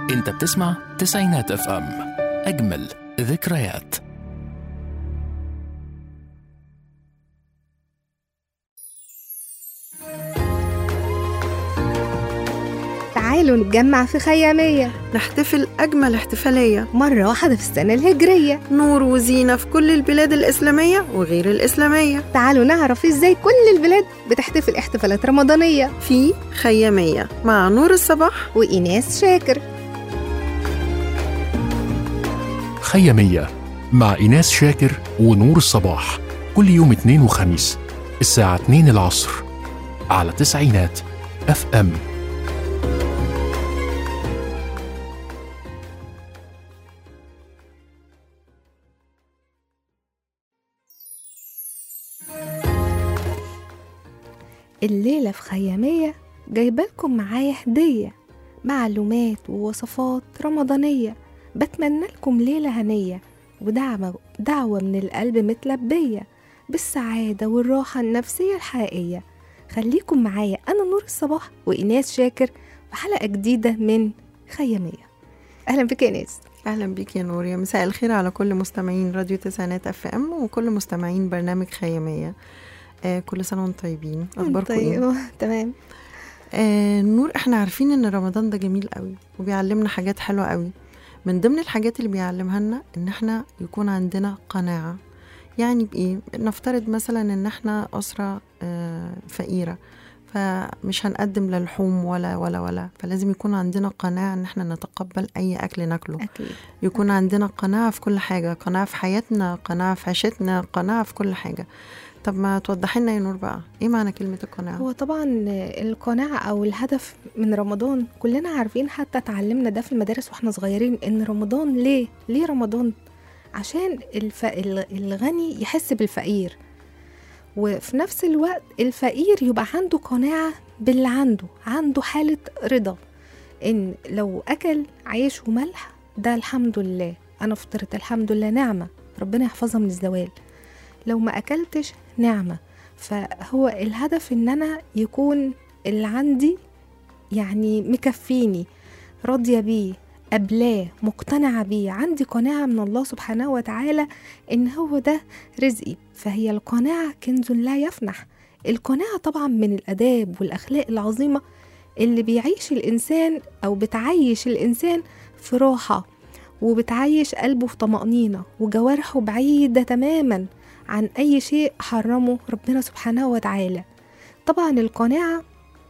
انت بتسمع تسعينات اف ام اجمل ذكريات تعالوا نتجمع في خيامية نحتفل أجمل احتفالية مرة واحدة في السنة الهجرية نور وزينة في كل البلاد الإسلامية وغير الإسلامية تعالوا نعرف ازاي كل البلاد بتحتفل احتفالات رمضانية في خيامية مع نور الصباح وإيناس شاكر خيامية مع إيناس شاكر ونور الصباح كل يوم اثنين وخميس الساعة 2 العصر على تسعينات اف ام الليلة في خيامية جايبالكم معايا هدية معلومات ووصفات رمضانية بتمنى لكم ليلة هنية ودعوة دعوة من القلب متلبية بالسعادة والراحة النفسية الحقيقية خليكم معايا أنا نور الصباح وإيناس شاكر وحلقة جديدة من خيامية أهلا بك يا إيناس أهلا بيك يا نور يا مساء الخير على كل مستمعين راديو تسعينات اف ام وكل مستمعين برنامج خيامية آه كل سنة وانتم طيبين أخباركم إيه؟ طيب تمام آه نور احنا عارفين ان رمضان ده جميل قوي وبيعلمنا حاجات حلوة قوي من ضمن الحاجات اللي بيعلمها لنا ان احنا يكون عندنا قناعة يعني بايه نفترض مثلا ان احنا اسرة آه فقيرة فمش هنقدم لا لحوم ولا ولا ولا فلازم يكون عندنا قناعة ان احنا نتقبل اي اكل ناكله أكيد يكون عندنا قناعة في كل حاجة قناعة في حياتنا قناعة في عيشتنا قناعة في كل حاجة طب ما توضحي لنا يا نور بقى ايه معنى كلمة القناعة هو طبعا القناعة أو الهدف من رمضان كلنا عارفين حتى اتعلمنا ده في المدارس واحنا صغيرين إن رمضان ليه؟ ليه رمضان؟ عشان الف... الغني يحس بالفقير وفي نفس الوقت الفقير يبقى عنده قناعة باللي عنده عنده حالة رضا إن لو أكل عيش وملح ده الحمد لله أنا فطرت الحمد لله نعمة ربنا يحفظها من الزوال لو ما أكلتش نعمة فهو الهدف ان انا يكون اللي عندي يعني مكفيني راضية بيه قبلاه مقتنعة بيه عندي قناعة من الله سبحانه وتعالى ان هو ده رزقي فهي القناعة كنز لا يفنح القناعة طبعا من الآداب والأخلاق العظيمة اللي بيعيش الإنسان أو بتعيش الإنسان في راحة وبتعيش قلبه في طمأنينة وجوارحه بعيدة تماما عن أي شيء حرمه ربنا سبحانه وتعالى طبعا القناعة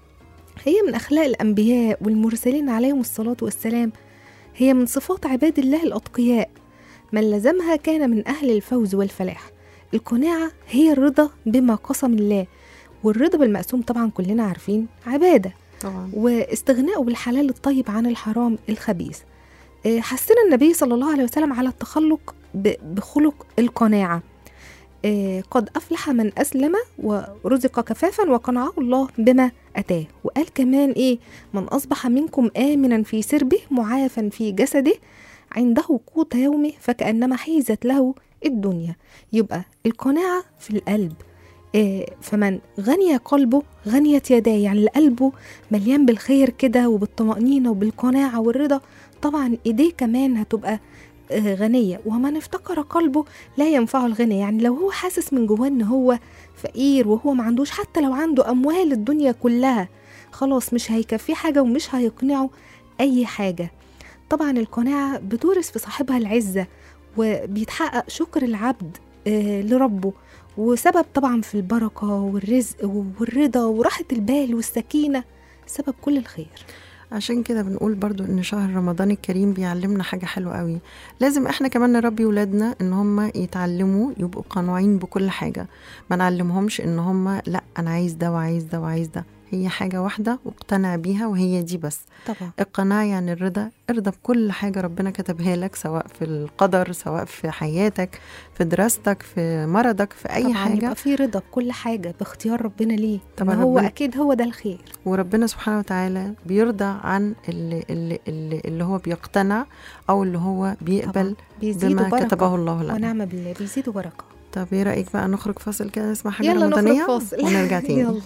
هي من أخلاق الأنبياء والمرسلين عليهم الصلاة والسلام هي من صفات عباد الله الأتقياء من لزمها كان من أهل الفوز والفلاح القناعة هي الرضا بما قسم الله والرضا بالمقسوم طبعا كلنا عارفين عبادة طبعا واستغناءه بالحلال الطيب عن الحرام الخبيث إيه، حثنا النبي صلى الله عليه وسلم على التخلق ب- بخلق القناعة إيه، قد أفلح من أسلم ورزق كفافا وقنعه الله بما أتاه وقال كمان إيه من أصبح منكم آمنا في سربه معافا في جسده عنده قوت يومه فكأنما حيزت له الدنيا يبقى القناعة في القلب إيه، فمن غني قلبه غنيت يداه يعني اللي قلبه مليان بالخير كده وبالطمأنينة وبالقناعة والرضا طبعا ايديه كمان هتبقى آه، غنية ومن افتقر قلبه لا ينفعه الغنى يعني لو هو حاسس من جواه ان هو فقير وهو ما عندوش حتى لو عنده اموال الدنيا كلها خلاص مش هيكفيه حاجة ومش هيقنعه اي حاجة طبعا القناعة بتورث في صاحبها العزة وبيتحقق شكر العبد آه، لربه وسبب طبعا في البركة والرزق والرضا وراحة البال والسكينة سبب كل الخير عشان كده بنقول برضو ان شهر رمضان الكريم بيعلمنا حاجة حلوة قوي لازم احنا كمان نربي ولادنا ان هم يتعلموا يبقوا قانعين بكل حاجة ما نعلمهمش ان هم لا انا عايز ده وعايز ده وعايز ده هي حاجة واحدة واقتنع بيها وهي دي بس طبعا القناعة يعني الرضا ارضى بكل حاجة ربنا كتبها لك سواء في القدر سواء في حياتك في دراستك في مرضك في أي طبعا حاجة يبقى في رضا بكل حاجة باختيار ربنا ليه طبعا طبعا هو ربنا- أكيد هو ده الخير وربنا سبحانه وتعالى بيرضى عن اللي, اللي, اللي, اللي هو بيقتنع أو اللي هو بيقبل طبعا بيزيدوا بما بركة كتبه الله لنا ونعم بالله بيزيدوا بركة طب ايه رأيك بقى نخرج فاصل كده نسمع حاجة يلا رمضانية نخرج فاصل ونرجع تاني يلا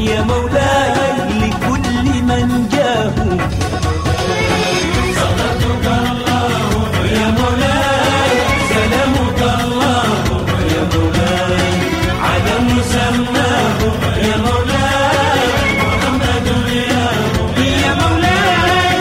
يا مولاي لكل من جاه صلاتك الله يا مولاي سلامك الله يا مولاي على مسماه يا مولاي محمد يا يا مولاي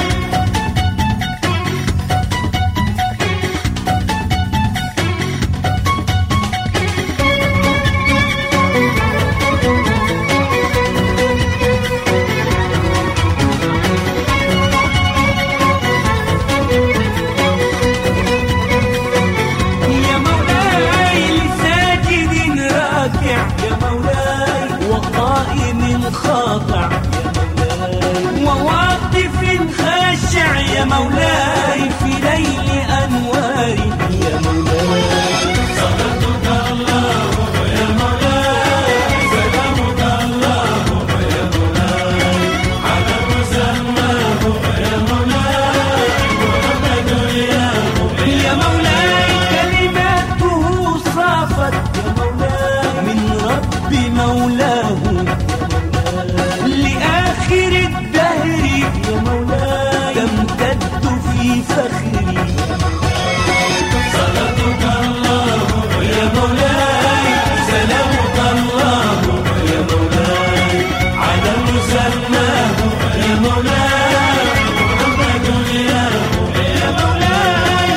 يا مولاي لساجد راكع يا مولاي وقائم خاضع يا مولاي وواقف خاشع يا مولاي في ليل انواري يا مولاي صلاتك الله يا مولاي سلامك الله يا مولاي على مسماه يا مولاي محمد يا يا مولاي كلماته صافت يا مولاي من رب مولاه لآخر الدهر يا مولاي تمتد في فخري صلاتك الله يا مولاي سلامك الله يا مولاي على مسماه يا مولاي محمد يا يا مولاي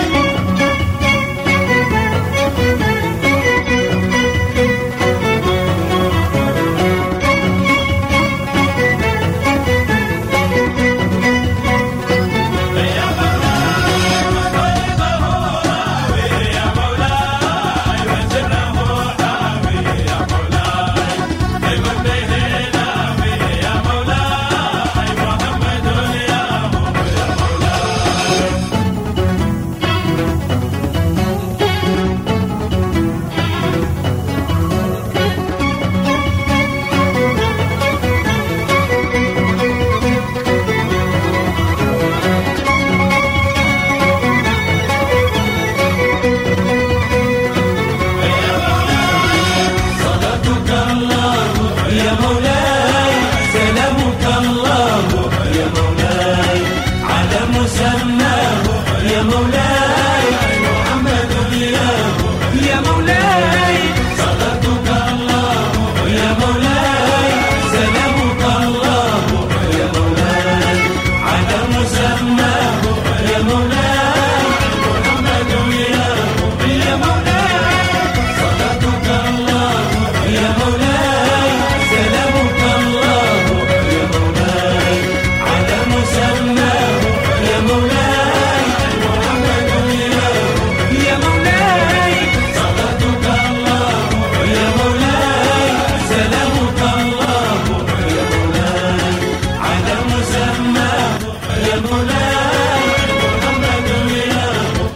صلاتك الله يا مولاي سلامك الله يا مولاي على مسماه يا مولاي محمد يا يا مولاي صلاتك الله يا مولاي سلامك الله يا مولاي على مسماه يا مولاي محمد يا يا مولاي صلاتك الله يا مولاي سلامك الله يا مولاي على مسماه يا مولاي محمد يا يا مولاي صلاتك الله يا مولاي سلامك الله يا مولاي على مسماه يا مولاي محمد يا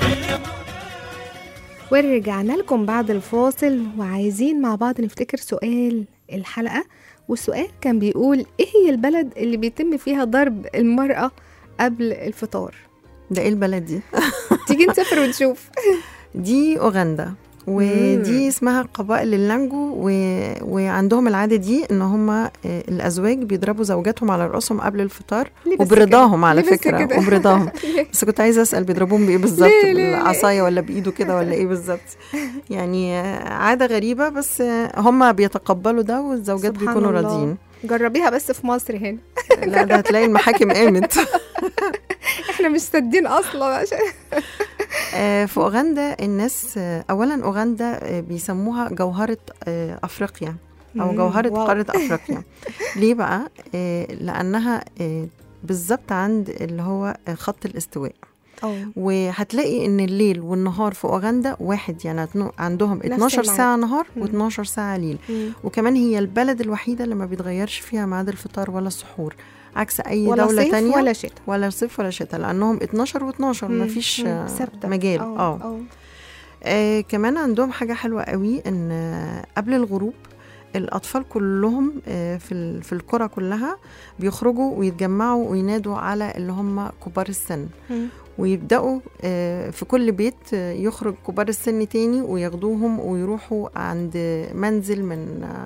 ورجعنا لكم بعد الفاصل وعايزين مع بعض نفتكر سؤال الحلقة والسؤال كان بيقول ايه هي البلد اللي بيتم فيها ضرب المرأة قبل الفطار ده ايه البلد دي تيجي نسافر ونشوف دي اوغندا ودي اسمها قبائل اللانجو و... وعندهم العاده دي ان هم الازواج بيضربوا زوجاتهم على رؤوسهم قبل الفطار ليه بس وبرضاهم كده؟ على ليه بس فكره كده؟ وبرضاهم ليه؟ بس كنت عايزه اسال بيضربوهم بايه بالظبط ليه- ليه- ليه؟ بالعصايه ولا بايده كده ولا ايه بالظبط يعني عاده غريبه بس هم بيتقبلوا ده والزوجات سبحان بيكونوا الله. راضيين جربيها بس في مصر هنا لا ده هتلاقي المحاكم قامت احنا مش سادين اصلا عشان آه، في اوغندا الناس آه، اولا اوغندا آه، بيسموها جوهره آه، افريقيا او مم، جوهره واو. قاره افريقيا ليه بقى آه، لانها آه، بالظبط عند اللي هو آه، خط الاستواء اه وهتلاقي ان الليل والنهار في اوغندا واحد يعني هتنو- عندهم 12 الميعاد. ساعه نهار مم. و12 ساعه ليل مم. وكمان هي البلد الوحيده اللي ما بيتغيرش فيها ميعاد الفطار ولا السحور عكس اي ولا دوله صيف تانية ولا شتاء ولا صيف ولا شتاء لانهم 12 و12 مم. مفيش مم. آه، ثابتة. مجال اه اه اه آه كمان عندهم حاجة حلوة قوي إن آه، قبل الغروب الأطفال كلهم آه، في ال- في القرى كلها بيخرجوا ويتجمعوا وينادوا على اللي هم كبار السن مم. ويبدأوا آه، في كل بيت آه، يخرج كبار السن تاني وياخدوهم ويروحوا عند منزل من آه،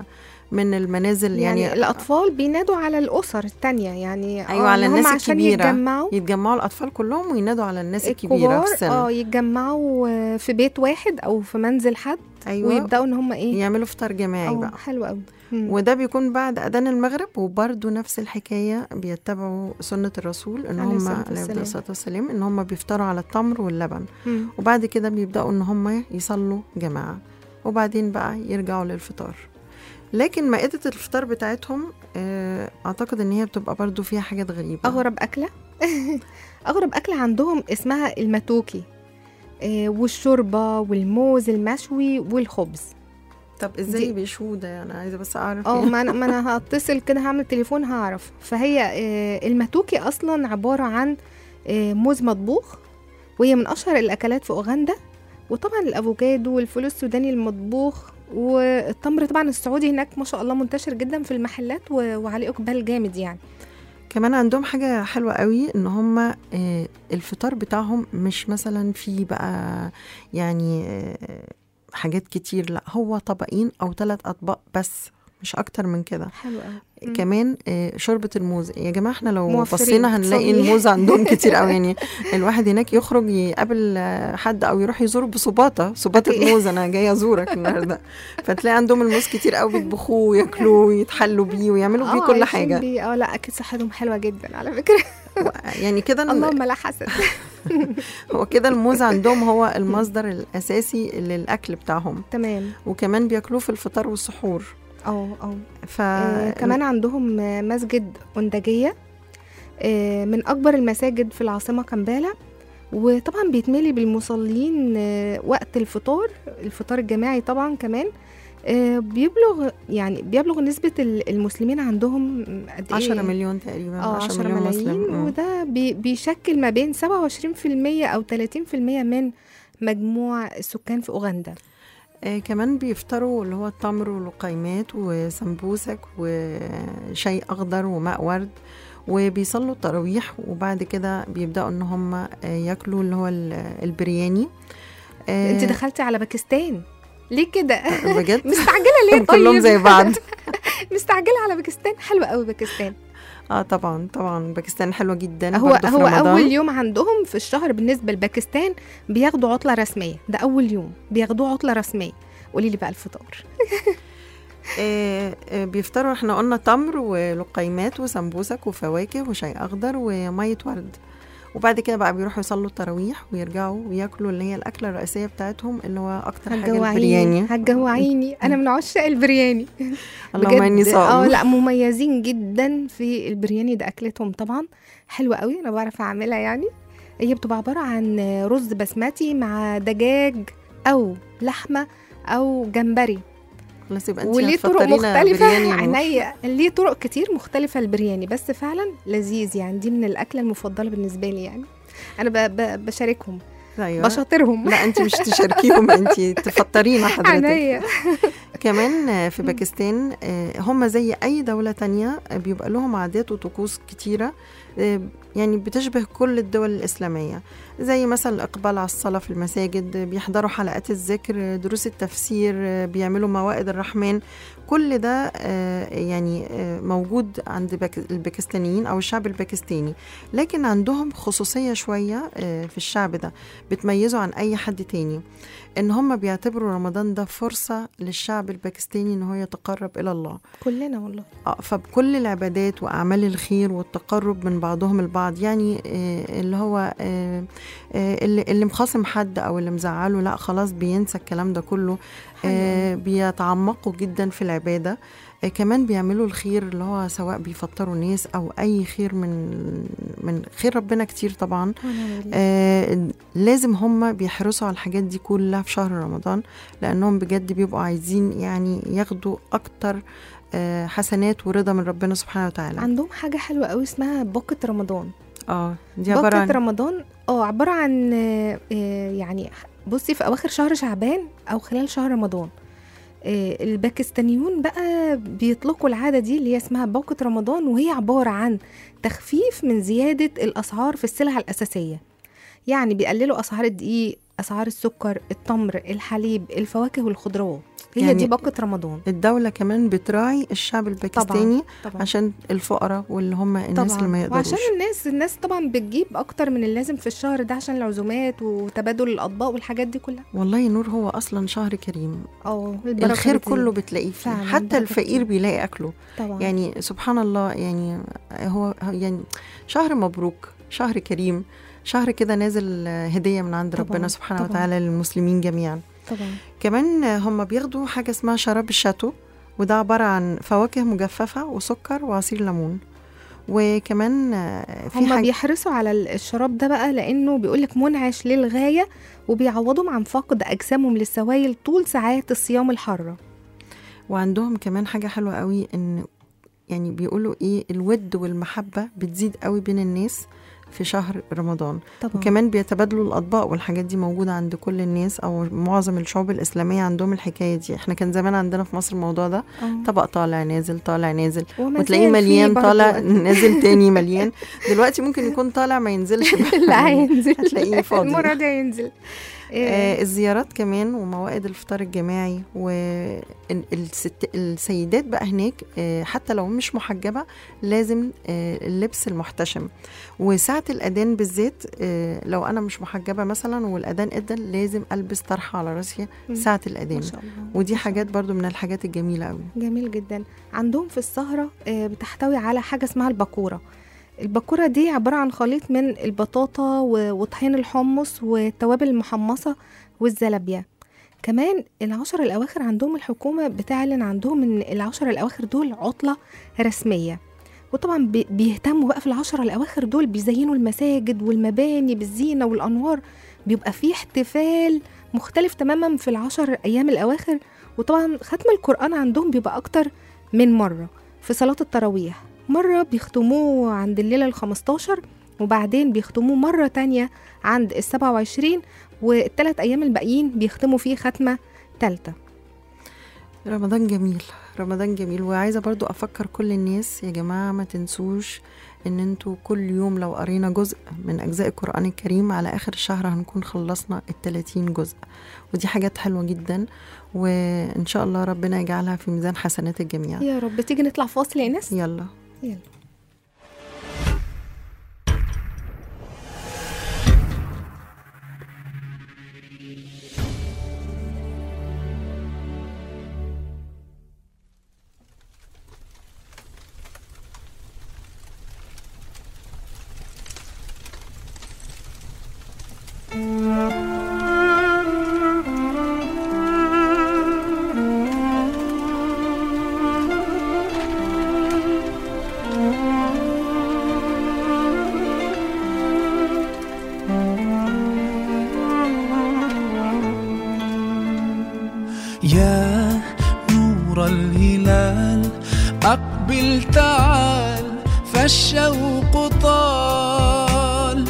من المنازل يعني, يعني, الاطفال بينادوا على الاسر التانية يعني أيوة، آه، على إن هم الناس عشان الكبيرة. يتجمعوا يتجمعوا الاطفال كلهم وينادوا على الناس الكبيره الكبار في السن اه يتجمعوا آه، في بيت واحد او في منزل حد ايوه ويبداوا ان هم ايه يعملوا فطار جماعي اه بقى حلو قوي مم. وده بيكون بعد اذان المغرب وبرده نفس الحكايه بيتبعوا سنه الرسول ان عليه هم الصلاة عليه والسلام. الصلاه والسلام ان هم بيفطروا على التمر واللبن مم. وبعد كده بيبداوا ان هم يصلوا جماعه وبعدين بقى يرجعوا للفطار لكن مائدة الفطار بتاعتهم آه، أعتقد إن هي بتبقى برضو فيها حاجات غريبة اغرب اكله اغرب اكله عندهم اسمها الماتوكي آه، والشوربه والموز المشوي والخبز طب إزاي دي- بيشوه ده أنا عايزة بس أعرف اه يعني. ما انا ما انا هتصل كده هعمل تليفون هعرف فهي آه، الماتوكي اصلا عباره عن آه، موز مطبوخ وهي من اشهر الاكلات في اوغندا وطبعا الافوكادو والفول السوداني المطبوخ والتمر طبعا السعودي هناك ما شاء الله منتشر جدا في المحلات و- وعليه اقبال جامد يعني كمان عندهم حاجة حلوة قوي ان هم آه، الفطار بتاعهم مش مثلا فيه بقى يعني آه، حاجات كتير لا هو طبقين او ثلاث اطباق بس مش اكتر من كده حلو قوي كمان آه، شوربة الموز يا جماعة احنا لو موفرين، بصينا هنلاقي تصلي. الموز عندهم كتير قوي يعني الواحد هناك يخرج يقابل آه، حد او يروح يزور بصباطة صباطة أكيد. موز انا جاية ازورك النهاردة فتلاقي عندهم الموز كتير قوي بيطبخوه وياكلوه ويتحلوا بيه ويعملوا بيه آه، كل عايشين حاجة بيه. اه لا اكيد صحتهم حلوه جدا على فكره يعني كده إن- اللهم لا حسد هو كده الموز عندهم هو المصدر الاساسي للاكل بتاعهم تمام وكمان بياكلوه في الفطار والسحور اه اه ف آه كمان عندهم آه، مسجد أندجية آه من أكبر المساجد في العاصمة كمبالا وطبعا بيتملي بالمصلين آه وقت الفطار الفطار الجماعي طبعا كمان آه بيبلغ يعني بيبلغ نسبة ال- المسلمين عندهم قد إيه؟ 10 مليون تقريبا اه 10 ملايين مسلم مم. وده بي بيشكل ما بين 27% أو 30% من مجموع السكان في أوغندا آه كمان بيفطروا اللي هو التمر والقيمات وسمبوسك وشاي اخضر وماء ورد وبيصلوا التراويح وبعد كده بيبداوا ان هم آه، ياكلوا اللي هو ال- البرياني آه، انت دخلتي على باكستان ليه كده بجد مستعجله ليه طيب كلهم زي بعض مستعجله على باكستان حلوه قوي باكستان اه طبعا طبعا باكستان حلوه جدا هو برضه في هو رمضان. اول يوم عندهم في الشهر بالنسبه لباكستان بياخدوا عطله رسميه ده اول يوم بياخدوه عطله رسميه قولي لي بقى الفطار آه، آه، بيفطروا احنا قلنا تمر ولقيمات وسمبوسك وفواكه وشاي اخضر وميه ورد وبعد كده بقى بيروحوا يصلوا التراويح ويرجعوا وياكلوا اللي هي الاكله الرئيسيه بتاعتهم اللي هو اكتر حاجه هتجوعيني البرياني هتجوعيني انا من عشاق البرياني اللهم اني اه صائم لا مميزين جدا في البرياني ده اكلتهم طبعا حلوه قوي انا بعرف اعملها يعني هي بتبقى عباره عن رز بسمتي مع دجاج او لحمه او جمبري خلاص يبقى انت وليه طرق هتفطرينا مختلفة برياني يا نور. عينيا ليه طرق كتير مختلفة البرياني بس فعلا لذيذ يعني دي من الأكلة المفضلة بالنسبة لي يعني أنا ب- ب- بشاركهم ايوه بشاطرهم لا انت مش تشاركيهم انت تفطرينا حضرتك عينيا كمان آه، في باكستان آه، هم زي أي دولة تانية آه، بيبقى لهم عادات وطقوس كتيرة آه، يعني بتشبه كل الدول الإسلامية زي مثلا الإقبال على الصلاة في المساجد آه، بيحضروا حلقات الذكر آه، دروس التفسير آه، بيعملوا موائد الرحمن كل ده آه، يعني آه، موجود عند باك- الباكستانيين أو الشعب الباكستاني لكن عندهم خصوصية شوية آه، في الشعب ده بتميزه عن أي حد تاني ان هم بيعتبروا رمضان ده فرصه للشعب الباكستاني ان هو يتقرب الى الله كلنا والله آه، فبكل العبادات واعمال الخير والتقرب من بعضهم البعض يعني آه، اللي هو آه، آه، اللي اللي مخاصم حد او اللي مزعله لا خلاص بينسى الكلام ده كله آه، بيتعمقوا جدا في العباده آه، كمان بيعملوا الخير اللي هو سواء بيفطروا الناس او اي خير من من خير ربنا كتير طبعا ونعم بالله. آه لازم هم بيحرصوا على الحاجات دي كلها في شهر رمضان لانهم بجد بيبقوا عايزين يعني ياخدوا اكتر آه حسنات ورضا من ربنا سبحانه وتعالى عندهم حاجة حلوة قوي اسمها باقة رمضان اه دي عباره باقة عن رمضان اه عبارة عن آه، آه، يعني بصي في أواخر شهر شعبان أو خلال شهر رمضان آه، الباكستانيون بقى بيطلقوا العادة دي اللي هي اسمها باقة رمضان وهي عبارة عن تخفيف من زيادة الأسعار في السلع الأساسية يعني بيقللوا أسعار الدقيق اسعار السكر التمر الحليب الفواكه والخضروات هي يعني دي باقه رمضان الدولة كمان بتراعي الشعب الباكستاني طبعا عشان الفقراء واللي هم الناس طبعا اللي ما يقدروش وعشان الناس الناس طبعا بتجيب اكتر من اللازم في الشهر ده عشان العزومات وتبادل الاطباق والحاجات دي كلها والله يا نور هو اصلا شهر كريم اه البركة الخير بتزيد. كله بتلاقيه فيه فعلاً، حتى البركة الفقير بتزيد. بيلاقي اكله طبعا يعني سبحان الله يعني هو هو يعني شهر مبروك شهر كريم شهر كده نازل هدية من عند طبعاً، ربنا سبحانه طبعاً. وتعالى للمسلمين جميعا طبعا كمان هم بياخدوا حاجة اسمها شراب الشاتو وده عبارة عن فواكه مجففة وسكر وعصير ليمون وكمان في هما حاجة بيحرصوا على ال- الشراب ده بقى لانه بيقولك منعش للغايه وبيعوضهم عن فقد اجسامهم للسوائل طول ساعات الصيام الحاره وعندهم كمان حاجة حلوة قوي ان يعني بيقولوا ايه الود والمحبة بتزيد قوي بين الناس في شهر رمضان طبعا وكمان بيتبادلوا الأطباق والحاجات دي موجودة عند كل الناس أو معظم الشعوب الإسلامية عندهم الحكاية دي احنا كان زمان عندنا في مصر الموضوع ده آه. طبق طالع نازل طالع نازل وما وتلاقيه زال في مليان برضو- طالع نازل تاني مليان دلوقتي ممكن يكون طالع ما ينزلش لا هينزل هتلاقيه فاضي. المره دي هينزل آه، الزيارات كمان وموائد الفطار الجماعي والسيدات بقى هناك آه، حتى لو مش محجبة لازم آه، اللبس المحتشم وساعة الأذان بالذات آه، لو أنا مش محجبة مثلا والأذان أذن لازم ألبس طرحة على راسي مم. ساعة ما الأذان شاء الله ودي ما شاء حاجات برضو من الحاجات الجميلة قوي جميل جدا عندهم في السهرة آه، بتحتوي على حاجة اسمها الباكورة الباكورة دي عبارة عن خليط من البطاطا و- وطحين الحمص والتوابل المحمصة والزلابية كمان العشر الأواخر عندهم الحكومة بتعلن عندهم إن العشر الأواخر دول عطلة رسمية وطبعا بي- بيهتموا بقى في العشر الأواخر دول بيزينوا المساجد والمباني بالزينة والأنوار بيبقى فيه احتفال مختلف تماما في العشر أيام الأواخر وطبعا ختم القرآن عندهم بيبقى أكتر من مرة في صلاة التراويح مرة بيختموه عند الليلة الخمستاشر وبعدين بيختموه مرة تانية عند السبعة وعشرين والتلات أيام الباقيين بيختموا فيه ختمة تالتة رمضان جميل رمضان جميل وعايزة برضو أفكر كل الناس يا جماعة ما تنسوش إن انتوا كل يوم لو قرينا جزء من أجزاء القرآن الكريم على آخر الشهر هنكون خلصنا التلاتين جزء ودي حاجات حلوة جدا وإن شاء الله ربنا يجعلها في ميزان حسنات الجميع يا رب تيجي نطلع فاصل يا ناس يلا يلا يا نور الهلال أقبل تعال فالشوق طال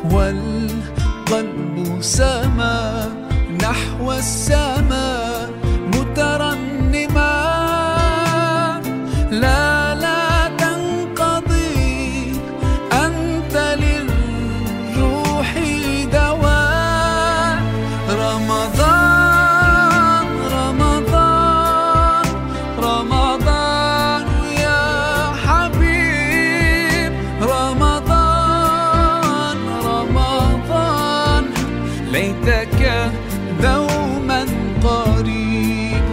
والقلب سما نحو السماء مترنما لا لا تنقضي أنت للروح دواء رمضان رمضان رمضان يا حبيب رمضان رمضان ليتك دوما قريب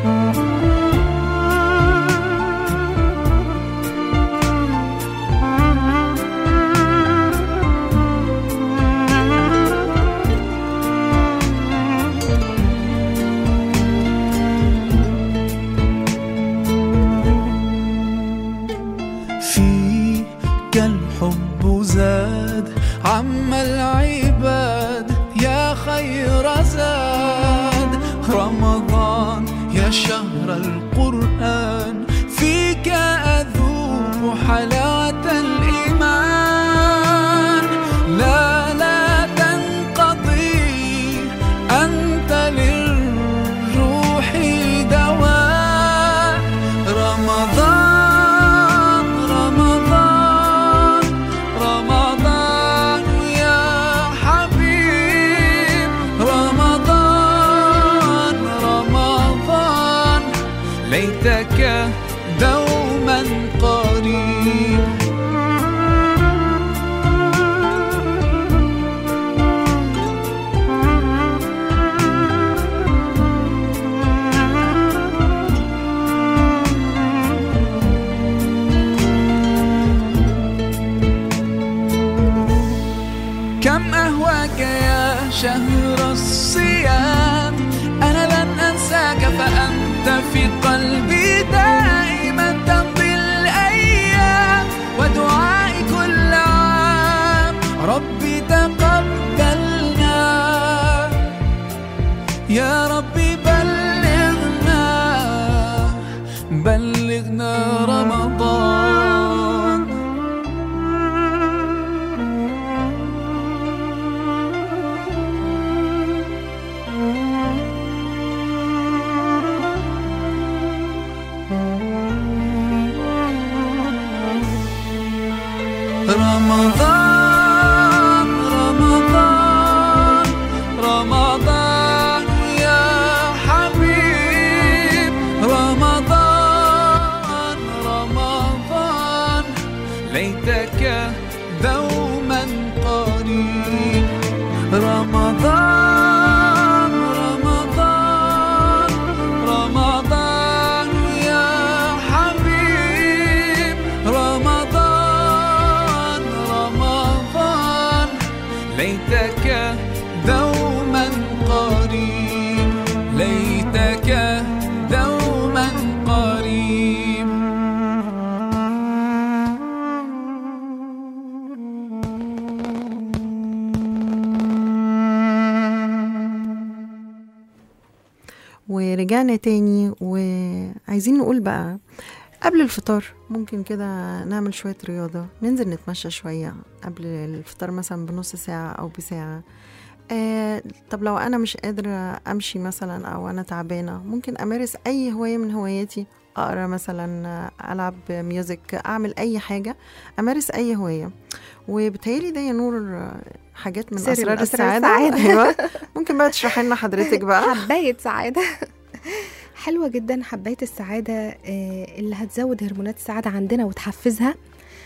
فيك الحب زاد عم العباد يا خير زاد رمضان يا شهر القرآن فيك أذوق حلاوة الإيمان لا لا تنقضي أنت للروح دواء رمضان رمضان رمضان يا حبيب ليتك دوما قريب كم أهواك يا شهر الصيام أنا لن أنساك فأنت في قلبي دائما تمضي الأيام ودعائي كل عام ربي تقبلنا يا ربي بلغنا بلغنا رمضان رمضان رمضان رمضان يا حبيب رمضان رمضان ليتك دوما قريب رمضان رمضان رمضان يا حبيب رمضان رمضان ليتك دوما قريب ليتك دوما قريب ورجعنا تاني وعايزين نقول بقى قبل الفطار ممكن كده نعمل شوية رياضة ننزل نتمشى شوية قبل الفطار مثلا بنص ساعة أو بساعة آه طب لو أنا مش قادرة أمشي مثلا أو أنا تعبانة ممكن أمارس أي هواية من هواياتي أقرأ مثلا آه، ألعب ميوزك أعمل أي حاجة أمارس أي هواية وبتهيألي ده يا نور آه، حاجات من سر أسرار من أسرار السعادة السعادة. أيوة ممكن بقى تشرحي لنا حضرتك بقى حباية سعادة حلوة جدا حباية السعادة آه، اللي هتزود هرمونات السعادة عندنا وتحفزها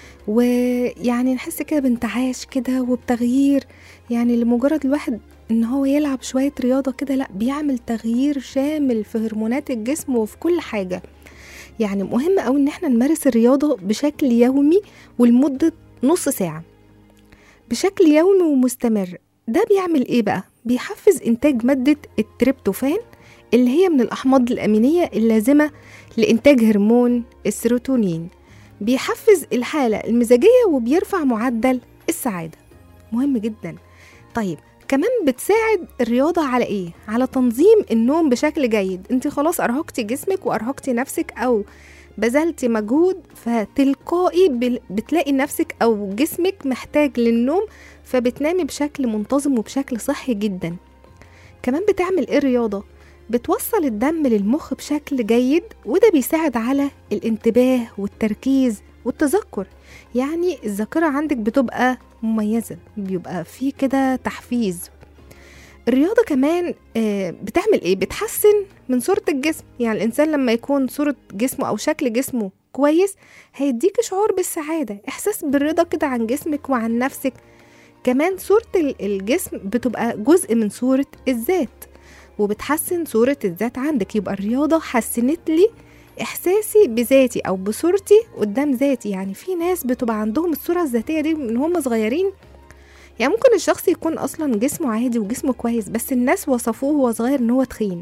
ويعني نحس كده بانتعاش كده وبتغيير يعني لمجرد الواحد ان هو يلعب شوية رياضة كده لا بيعمل تغيير شامل في هرمونات الجسم وفي كل حاجة يعني مهم قوي ان احنا نمارس الرياضة بشكل يومي ولمدة نص ساعة بشكل يومي ومستمر ده بيعمل ايه بقى بيحفز انتاج مادة التريبتوفان اللي هي من الأحماض الأمينية اللازمة لإنتاج هرمون السيروتونين بيحفز الحالة المزاجية وبيرفع معدل السعادة مهم جدا طيب كمان بتساعد الرياضة على إيه؟ على تنظيم النوم بشكل جيد انت خلاص أرهقتي جسمك وأرهقتي نفسك أو بذلتي مجهود فتلقائي بل- بتلاقي نفسك أو جسمك محتاج للنوم فبتنامي بشكل منتظم وبشكل صحي جدا كمان بتعمل ايه الرياضة؟ بتوصل الدم للمخ بشكل جيد وده بيساعد على الانتباه والتركيز والتذكر يعني الذاكرة عندك بتبقى مميزة بيبقى في كده تحفيز الرياضة كمان آه، بتعمل ايه؟ بتحسن من صورة الجسم يعني الإنسان لما يكون صورة جسمه أو شكل جسمه كويس هيديك شعور بالسعادة إحساس بالرضا كده عن جسمك وعن نفسك كمان صورة ال- الجسم بتبقى جزء من صورة الذات وبتحسن صورة الذات عندك يبقى الرياضة حسنت لي إحساسي بذاتي أو بصورتي قدام ذاتي يعني في ناس بتبقى عندهم الصورة الذاتية دي من هم صغيرين يعني ممكن الشخص يكون أصلا جسمه عادي وجسمه كويس بس الناس وصفوه وهو صغير إن هو تخين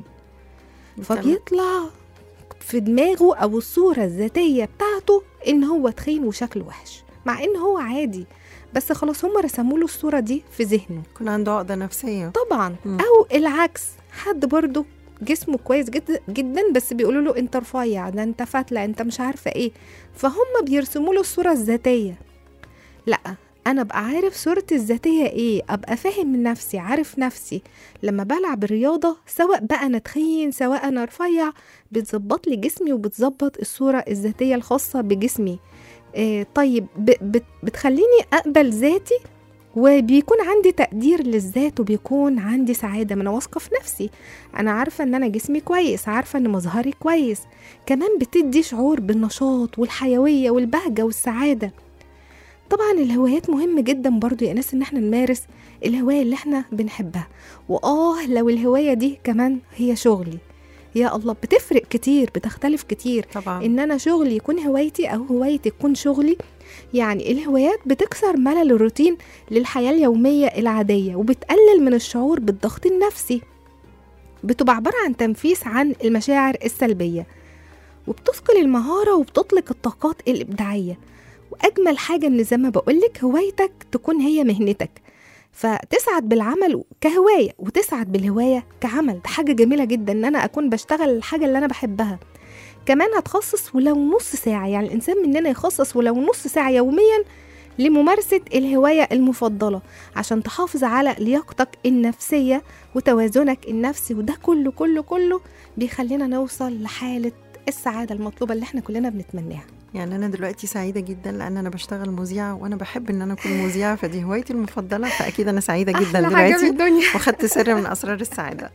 فبيطلع في دماغه أو الصورة الذاتية بتاعته إن هو تخين وشكله وحش مع إن هو عادي بس خلاص هم رسموا له الصورة دي في ذهنه يكون عنده عقدة نفسية طبعا مم. او العكس حد برضو جسمه كويس جدا جدا بس بيقولوا له انت رفيع ده انت فتله انت مش عارفه ايه فهم بيرسموا له الصوره الذاتيه لا انا ابقى عارف صورتي الذاتيه ايه ابقى فاهم من نفسي عارف نفسي لما بلعب الرياضه سواء بقى انا تخين سواء انا رفيع بتظبط لي جسمي وبتظبط الصوره الذاتيه الخاصه بجسمي إيه طيب ب- بت- بتخليني اقبل ذاتي وبيكون عندي تقدير للذات وبيكون عندي سعادة ما أنا واثقة في نفسي أنا عارفة إن أنا جسمي كويس عارفة إن مظهري كويس كمان بتدي شعور بالنشاط والحيوية والبهجة والسعادة طبعا الهوايات مهم جدا برضو يا ناس ان احنا نمارس الهواية اللي احنا بنحبها واه لو الهواية دي كمان هي شغلي يا الله بتفرق كتير بتختلف كتير طبعا ان انا شغلي يكون هوايتي او هوايتي تكون شغلي يعني الهوايات بتكسر ملل الروتين للحياة اليومية العادية وبتقلل من الشعور بالضغط النفسي بتبقى عبارة عن تنفيس عن المشاعر السلبية وبتثقل المهارة وبتطلق الطاقات الإبداعية وأجمل حاجة إن زي ما بقولك هوايتك تكون هي مهنتك فتسعد بالعمل كهواية وتسعد بالهواية كعمل ده حاجة جميلة جدا إن أنا أكون بشتغل الحاجة اللي أنا بحبها كمان هتخصص ولو نص ساعة يعني الإنسان مننا يخصص ولو نص ساعة يوميا لممارسة الهواية المفضلة عشان تحافظ على لياقتك النفسية وتوازنك النفسي وده كله كله كله بيخلينا نوصل لحالة السعادة المطلوبة اللي احنا كلنا بنتمناها يعني انا دلوقتي سعيده جدا لان انا بشتغل مذيعه وانا بحب ان انا اكون مذيعه فدي هوايتي المفضله فاكيد انا سعيده جدا أحلى حاجة في دلوقتي الدنيا وخدت سر من اسرار السعاده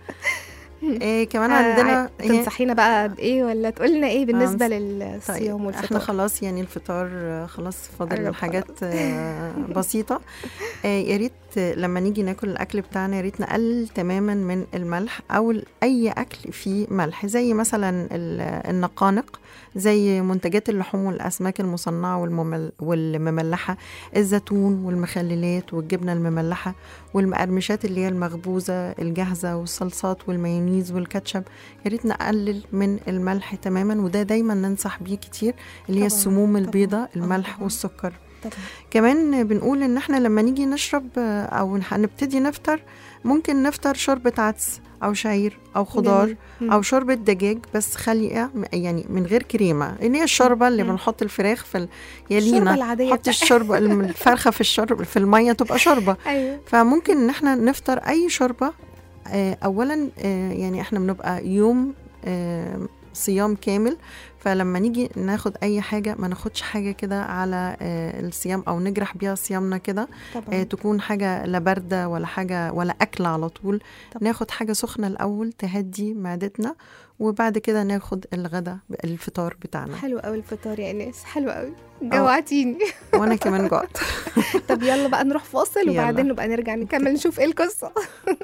إيه كمان آه، عندنا إيه؟ تنصحينا بقى بإيه ولا تقولنا إيه بالنسبة طيب للصيام احنا والفطار خلاص يعني الفطار آه، خلاص فاضل قرب حاجات آه، بسيطة آه، يا ريت آه، لما نيجي ناكل الأكل بتاعنا يا ريت نقلل تماما من الملح أو ال- أي أكل فيه ملح زي مثلا ال- النقانق زي منتجات اللحوم والأسماك المصنعة والممل والمملحة الزيتون والمخللات والجبنة المملحة والمقرمشات اللي هي المخبوزة الجاهزة والصلصات والمايونيز والكاتشب يا ريت نقلل من الملح تماما وده دايما ننصح بيه كتير اللي هي طبعاً، السموم طبعاً، البيضاء آه، الملح طبعاً. والسكر طبعا كمان بنقول ان احنا لما نيجي نشرب آه، او هنبتدي نفطر ممكن نفطر شوربة عدس او شعير او خضار جميل. مم. او شوربة دجاج بس خلي إيه، يعني من غير كريمة اللي هي الشوربة اللي مم. بنحط الفراخ في ال... يا الشوربة لينا العادية حط بتاع- الشوربة الم- الفرخة في الشرب في المية تبقى شوربة أيوه فممكن ان احنا نفطر اي شوربه آه، اولا آه، يعني احنا بنبقى يوم آه، صيام كامل فلما نيجي ناخد اي حاجه ما ناخدش حاجه كده على آه، الصيام او نجرح بيها صيامنا كده آه، طبعا تكون حاجه لا بارده ولا حاجه ولا اكل على طول طبعا. ناخد حاجه سخنه الاول تهدي معدتنا وبعد كده ناخد الغدا الفطار بتاعنا حلو قوي الفطار يا ناس حلو قوي جوعتيني وانا كمان جعت طب يلا بقى نروح فاصل يلا. وبعدين نبقى نرجع نكمل نشوف ايه القصة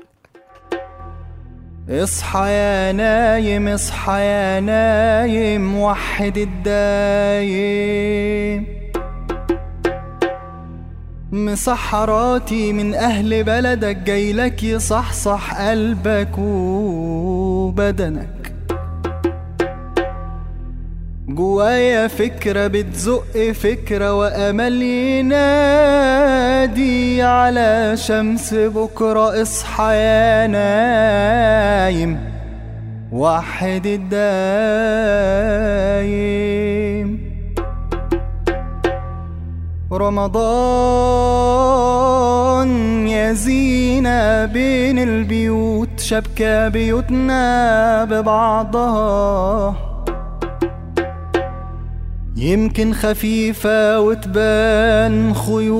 اصحى يا نايم اصحى يا نايم وحد الدايم مسحراتي من أهل بلدك جايلك يصحصح قلبك وبدنك جوايا فكرة بتزق فكرة وأمل ينادي على شمس بكرة اصحى يا نايم وحد الدايم رمضان يا زينة بين البيوت شبكة بيوتنا ببعضها يمكن خفيفة وتبان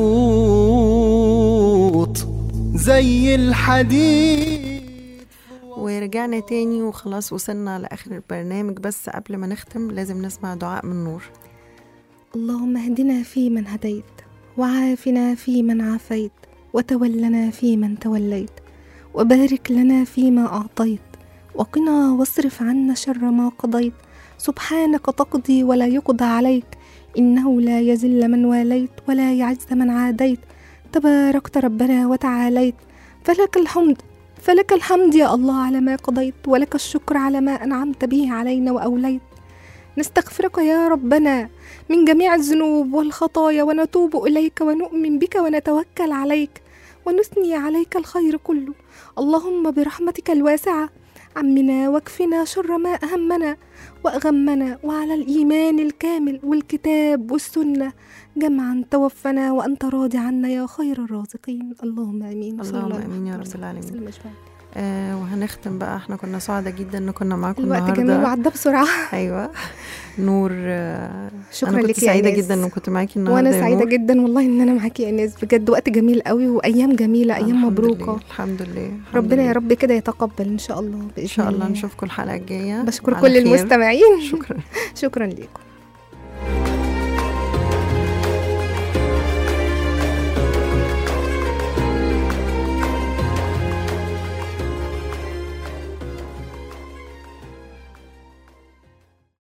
خيوط زي الحديد ورجعنا تاني وخلاص وصلنا لاخر البرنامج بس قبل ما نختم لازم نسمع دعاء من نور اللهم اهدنا فيمن هديت وعافنا فيمن عافيت وتولنا فيمن توليت وبارك لنا فيما أعطيت وقنا واصرف عنا شر ما قضيت سبحانك تقضي ولا يقضى عليك إنه لا يذل من واليت ولا يعز من عاديت تباركت ربنا وتعاليت فلك الحمد فلك الحمد يا الله على ما قضيت ولك الشكر على ما أنعمت به علينا وأوليت نستغفرك يا ربنا من جميع الذنوب والخطايا ونتوب إليك ونؤمن بك ونتوكل عليك ونثني عليك الخير كله اللهم برحمتك الواسعة عمنا واكفنا شر ما أهمنا وأغمنا وعلى الإيمان الكامل والكتاب والسنة جمعا توفنا وأنت راضي عنا يا خير الرازقين اللهم آمين وصلى اللهم الله آمين يا على رب العالمين. وسلم أجمعين. آه وهنختم بقى احنا كنا سعداء جدا ان كنا معاكم الوقت النهارده جميل وعدى بسرعة ايوه نور آه، شكرا انا كنت لك يا سعيده إيناس. جدا ان كنت معاكي النهارده وانا يا سعيده نور. جدا والله ان انا معاكي يا ايناس بجد وقت جميل قوي وايام جميله ايام الحمد مبروكه لله. الحمد لله الحمد ربنا يا لله. رب كده يتقبل ان شاء الله باذن ان شاء الله نشوفكم الحلقه الجايه بشكر على كل خير. المستمعين شكرا شكرا لكم